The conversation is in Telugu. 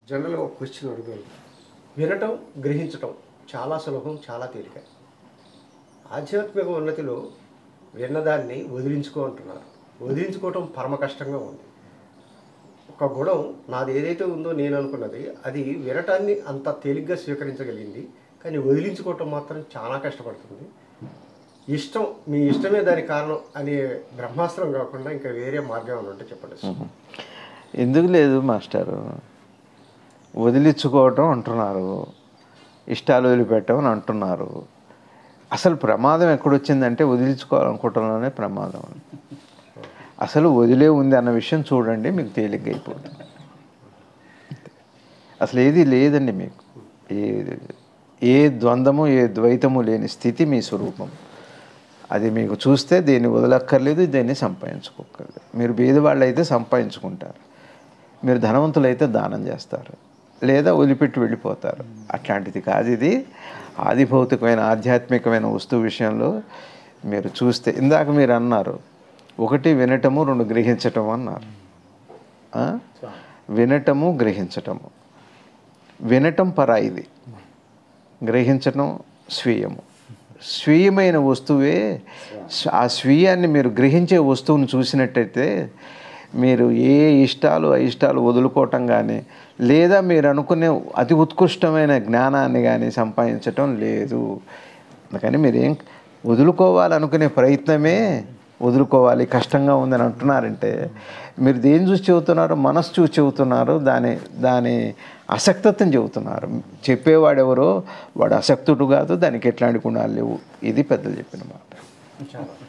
జనరల్గా ఒక క్వశ్చన్ అడుగుతాను వినటం గ్రహించటం చాలా సులభం చాలా తేలిక ఆధ్యాత్మిక ఉన్నతిలో విన్నదాన్ని వదిలించుకో అంటున్నారు వదిలించుకోవటం పరమ కష్టంగా ఉంది ఒక గుణం నాది ఏదైతే ఉందో నేను అనుకున్నది అది వినటాన్ని అంత తేలిగ్గా స్వీకరించగలిగింది కానీ వదిలించుకోవటం మాత్రం చాలా కష్టపడుతుంది ఇష్టం మీ ఇష్టమే దానికి కారణం అనే బ్రహ్మాస్త్రం కాకుండా ఇంకా వేరే మార్గం అని ఉంటే చెప్పండి సార్. ఎందుకు లేదు మాస్టారు వదిలించుకోవటం అంటున్నారు ఇష్టాలు వదిలిపెట్టమని అంటున్నారు అసలు ప్రమాదం ఎక్కడొచ్చిందంటే వదిలించుకోవాలనుకోవటంలోనే ప్రమాదం అసలు వదిలే ఉంది అన్న విషయం చూడండి మీకు తేలిగ్గా అయిపోతుంది అసలు ఏది లేదండి మీకు ఏ ఏ ద్వంద్వము ఏ ద్వైతము లేని స్థితి మీ స్వరూపం అది మీకు చూస్తే దీన్ని వదలక్కర్లేదు దీన్ని సంపాదించుకోకర్లేదు మీరు బీదవాళ్ళు అయితే సంపాదించుకుంటారు మీరు ధనవంతులైతే దానం చేస్తారు లేదా వదిలిపెట్టి వెళ్ళిపోతారు అట్లాంటిది కాదు ఇది ఆది భౌతికమైన ఆధ్యాత్మికమైన వస్తువు విషయంలో మీరు చూస్తే ఇందాక మీరు అన్నారు ఒకటి వినటము రెండు గ్రహించటము అన్నారు ఆ? వినటము గ్రహించటము వినటం పరాయిది గ్రహించటం స్వీయము స్వీయమైన వస్తువే స్వ- ఆ స్వీయాన్ని మీరు గ్రహించే వస్తువును చూసినట్టయితే మీరు ఏ ఇష్టాలు అయిష్టాలు వదులుకోవటం కానీ లేదా మీరు అనుకునే అతి ఉత్కృష్టమైన జ్ఞానాన్ని కానీ సంపాదించటం లేదు అందుకని మీరేం వదులుకోవాలనుకునే ప్రయత్నమే వదులుకోవాలి కష్టంగా ఉందని అంటున్నారంటే మీరు దేని చూసి చెబుతున్నారు మనసు చూసి చెబుతున్నారు దాని దాని అసక్తతను చెబుతున్నారు చెప్పేవాడెవరో వాడు అసక్తుడు కాదు దానికి ఎట్లాంటి గుణాలు లేవు ఇది పెద్దలు చెప్పిన మాట చాలా